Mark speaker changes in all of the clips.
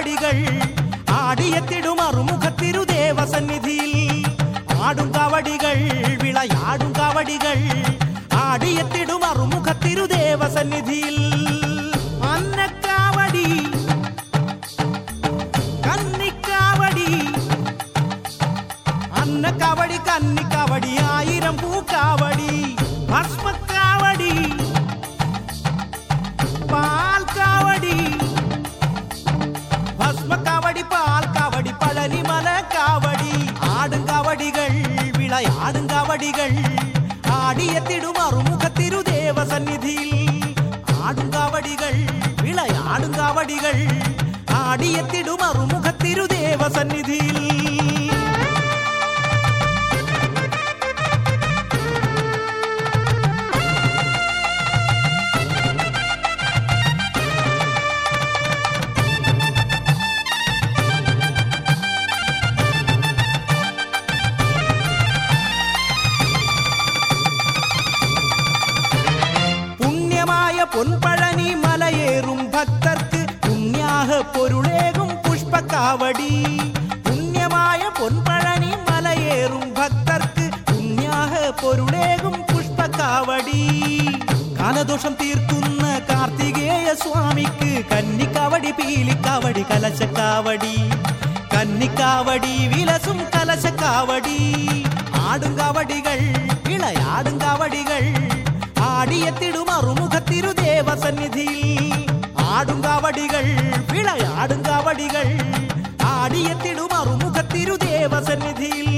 Speaker 1: காவடிகள் ஆடியத்திடும் அருமுக திருதேவ சந்நிதியில் ஆடும் காவடிகள் விளையாடும் காவடிகள் ஆடியத்திடும் அருமுக திருதேவ சந்நிதியில் அன்னக்காவடி கன்னிக்காவடி அன்ன காவடி கன்னி காவடி ஆயிரம் பூ காவடி பஸ்ம காவடி பால் காவடி பஸ்ம காவடி பால் காவடி பழனி மல காவடி ஆடுங்காவடிகள் விளையாடுங்காவடிகள் ஆடியத்திடும் அருமுக திருதேவ சந்நிதியில் ஆடுங்காவடிகள் விளையாடுங்காவடிகள் ஆடியத்திடும் அருமுக திருதேவ சந்நிதியில் புண்ணியமாய பொன்பழனி மலையேறும் பக்தர்க்கு புண்ணியாக பொருளேகும் புஷ்ப காவடி புண்ணியமாய பொன்பழனி மலையேறும் பக்தர்க்கு புண்ணியாக பொருளேகும் புஷ்ப காவடி காலதோஷம் தீர்ക്കുന്ന கார்த்திகேய சுவாமிக்கு கன்னிக்காவடி பீலிக்காவடி கலசக்காவடி கன்னிக்காவடி விலசும் கலசக்காவடி ஆடுங்காவடிகள் விளையாடுங்காவடிகள் ஆடியத்திடும் அருமுக திருதேவ சந்நிதியில் ஆடுங்காவடிகள் விளையாடுங்காவடிகள் ஆடியத்திடும் அருமுக திருதேவ சந்நிதியில்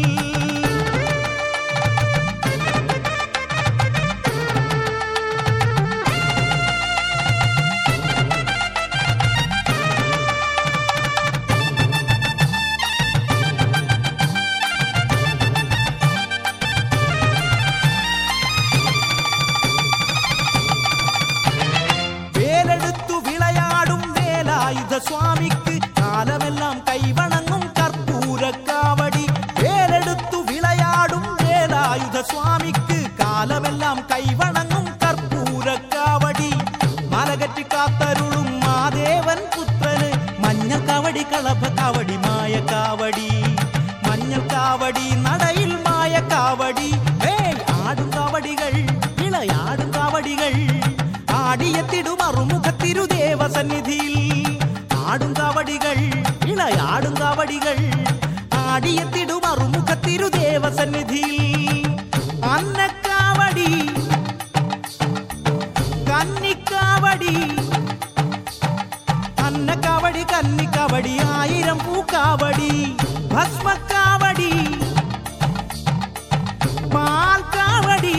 Speaker 1: வேலெடுத்து விளையாடும் வேலாயுத சுவாமிக்கு காலமெல்லாம் கைவணங்கும் கற்பூர காவடி வேலெடுத்து விளையாடும் வேலாயுத சுவாமிக்கு காலமெல்லாம் கைவணங்கும் கற்பூர காவடி மலகற்றி காத்தருளும் மாதேவன் புத்திரனு மஞ்சள் காவடி களப காவடி மாய காவடி மஞ்சள் காவடி நடையில் மாய காவடி ஏய் ஆடும் காவடிகள் விளையாடும் காவடிகள் ஆடியத்திடும் அருமுக திருதேவ சந்நிதியில் ஆடுங்காவடிகள் இளையாடுங்காவடிகள் ஆடியத்திடும் அருமுக திருதேவ சந்நிதியில் அன்னக்காவடி கன்னிக்காவடி அன்னக்காவடி கன்னிக்காவடி ஆயிரம் பூக்காவடி பஸ்மக்காவடி பால் காவடி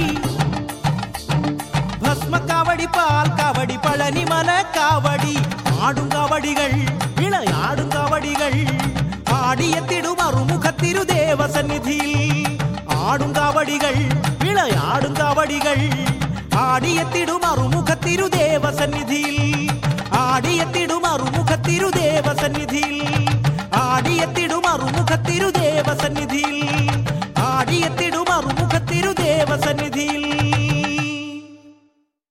Speaker 1: பஸ்ம காவடி பால் காவடி பழனி மல காவடி ஆடுங்காவடிகள் விளையாடுங்காவடிகள் ஆடியத்திடும் அருமுக திருதேவ சந்நிதியில் ஆடுங்காவடிகள் விளையாடுங்காவடிகள் ஆடியத்திடும் அருமுக திருதேவ சந்நிதியில் ஆடியத்திடும் அருமுக திருதேவ சந்நிதியில் ஆடியத்திடும் அருமுக திருதேவ சந்நிதியில் ஆடியத்திடும் அருமுக திருதேவ சந்நிதியில்